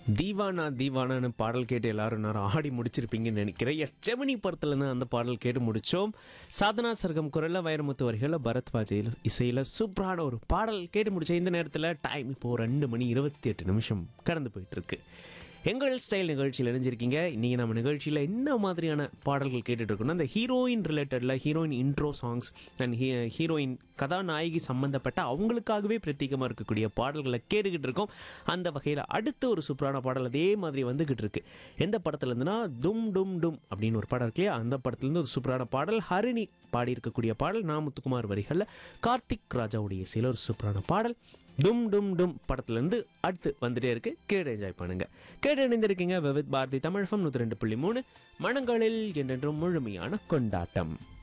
தீவானா தீவானான்னு பாடல் கேட்டு எல்லாரும் நேரம் ஆடி முடிச்சிருப்பீங்கன்னு நினைக்கிறேன் எஸ் ஜெமினி படத்துலேருந்து அந்த பாடல் கேட்டு முடித்தோம் சாதனா சர்க்கம் குரலில் வைரமுத்து வரிகளில் பரத் வாஜையில் இசையில் சூப்பரான ஒரு பாடல் கேட்டு முடிச்ச இந்த நேரத்தில் டைம் இப்போது ரெண்டு மணி இருபத்தி எட்டு நிமிஷம் கடந்து போயிட்டுருக்கு எங்கள் ஸ்டைல் நிகழ்ச்சியில் இணைஞ்சிருக்கீங்க இன்றைக்கி நம்ம நிகழ்ச்சியில் என்ன மாதிரியான பாடல்கள் கேட்டுட்டு இருக்கோம்னா அந்த ஹீரோயின் ரிலேட்டடில் heroine intro songs and heroine கதாநாயகி சம்மந்தப்பட்ட அவங்களுக்காகவே பிரத்யேகமாக இருக்கக்கூடிய பாடல்களை கேட்டுக்கிட்டு இருக்கோம் அந்த வகையில் அடுத்த ஒரு சூப்பரான பாடல் அதே மாதிரி வந்துக்கிட்டு இருக்கு எந்த படத்துல இருந்துன்னா டும் டும் டும் அப்படின்னு ஒரு பாடல் இருக்கு இல்லையா அந்த படத்துலேருந்து ஒரு சூப்பரான பாடல் ஹரிணி பாடியிருக்கக்கூடிய பாடல் நா முத்துக்குமார் வரிகளில் கார்த்திக் ராஜாவுடைய சில ஒரு சூப்பரான பாடல் டும் டும் டும் படத்துலேருந்து அடுத்து வந்துட்டே இருக்கு கேட்டு என்ஜாய் பண்ணுங்க கேட்டு இணைந்திருக்கீங்க விவித் பாரதி தமிழ் ஃபம் நூற்றி ரெண்டு புள்ளி மூணு மனங்களில் என்றென்றும் முழுமையான கொண்டாட்டம்